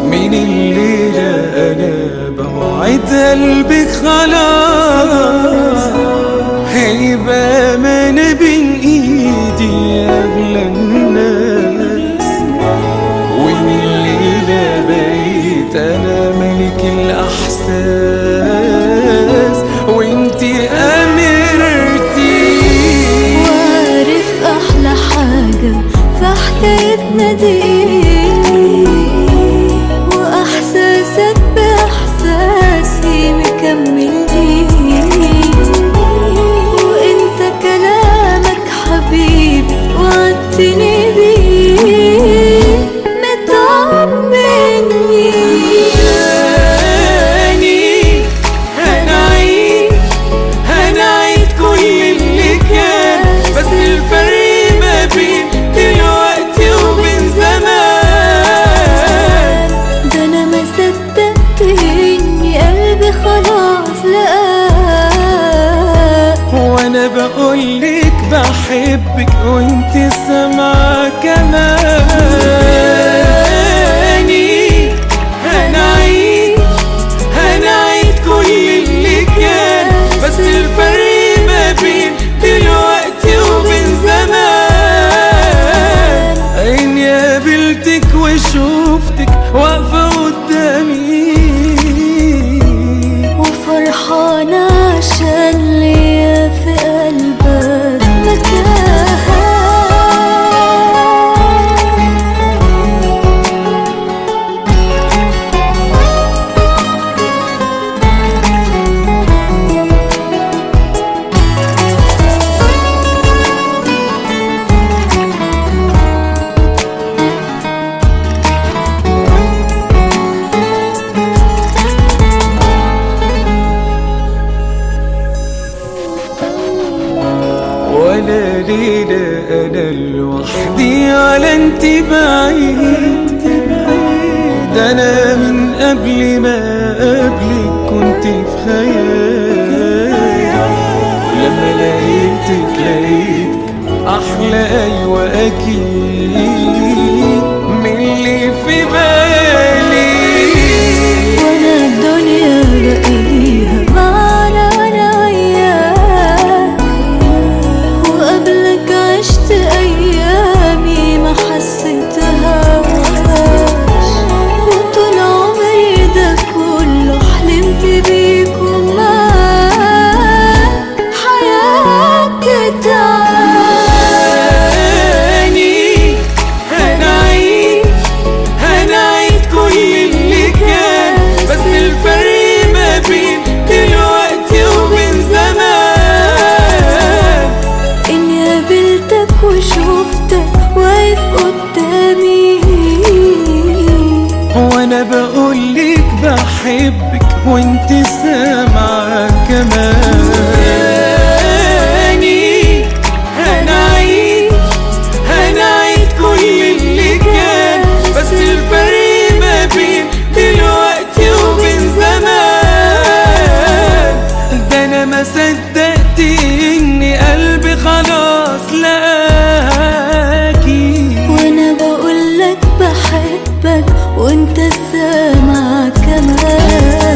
من الليلة أنا بوعد قلبك خلاص هيبقى ما بين إيدي أغلى الناس ومن الليلة بقيت أنا ملك الأحساس وانتي أمرتي وعارف احلى حاجة في حكايتنا دي إيه؟ واحساسك باحساسي مكمل بيه وانت كلامك حبيبي وعدتني بيه مطمني تاني هنعيد هنعيد كل اللي كان بس الفرق ما بين دلوقتي وبين زمان ده انا ما صدقت اني قلبي خلاص لقاك وانا بقولك بحبك وانت سامعة كماني هنعيد هنعيد كل اللي كان بس الفرق ما بين دلوقتي وبين زمان عيني قابلتك وشوفتك واقفة قدامي وفرحانة عشان ليا في قلبك مكان ولا ليلة أنا لوحدي ولا انت بعيد ده أنا من قبل ما قبلك كنت في خيال ولما لقيتك لقيتك أحلى أيوة أكيد من اللي في بالي وانا الدنيا بقى ليها معنى انا وياك وقبلك عشت ايامي ما حسيتهاش وطول عمري ده كله حلمت بيك ومعاك حياتي تعال تاني هنعيد هنعيد كل اللي كان بس الفرق ما بين دلوقتي وبين زمان اني قابلتك وشوفتك واقف قدامي وانا بقولك بحبك وانت سامعة كمان تاني هنعيد هنعيد كل اللي كان بس الفرق ما بين دلوقتي وبين زمان ده انا ما صدقت اني قلبي خلاص لقاكي وانا بقولك بحبك وانت سامع كمان